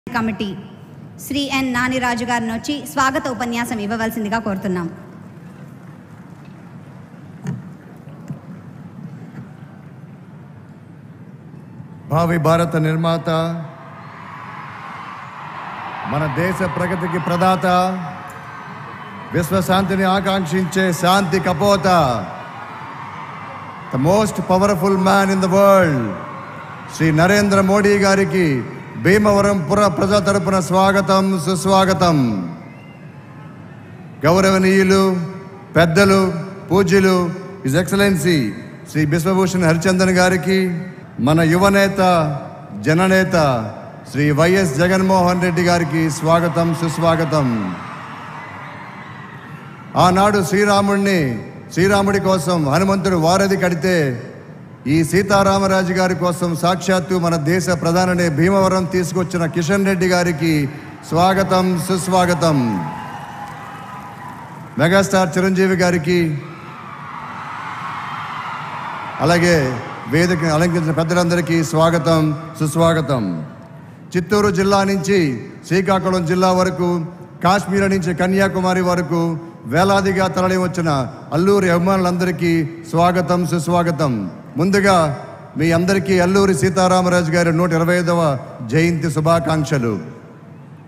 committee Shri ఎన్ నానిరాజు గారిని వచ్చి స్వాగత ఉపన్యాసం ఇవ్వవలసిందిగా కోరుతున్నాం భావి భారత నిర్మాత మన దేశ ప్రగతికి ప్రదాత విశ్వశాంతిని ఆకాంక్షించే శాంతి కపోత the most powerful man in the world Shri Narendra Modi గారికి భీమవరం పుర ప్రజల తరపున స్వాగతం సుస్వాగతం గౌరవనీయులు పెద్దలు పూజ్యులు హిజ్ ఎక్సలెన్సీ శ్రీ బిశ్వభూషణ్ హరిచందన్ గారికి మన యువనేత జననేత శ్రీ వైఎస్ జగన్మోహన్ రెడ్డి గారికి స్వాగతం సుస్వాగతం ఆనాడు శ్రీరాముడిని శ్రీరాముడి కోసం హనుమంతుడు వారధి కడితే ఈ సీతారామరాజు గారి కోసం సాక్షాత్తు మన దేశ ప్రధాని భీమవరం తీసుకొచ్చిన కిషన్ రెడ్డి గారికి స్వాగతం సుస్వాగతం మెగాస్టార్ చిరంజీవి గారికి అలాగే వేదికను అలంకరించిన పెద్దలందరికీ స్వాగతం సుస్వాగతం చిత్తూరు జిల్లా నుంచి శ్రీకాకుళం జిల్లా వరకు కాశ్మీర్ నుంచి కన్యాకుమారి వరకు వేలాదిగా తరలి వచ్చిన అల్లూరి అభిమానులందరికీ స్వాగతం సుస్వాగతం ముందుగా మీ అందరికీ అల్లూరి సీతారామరాజు గారి నూట ఇరవై ఐదవ జయంతి శుభాకాంక్షలు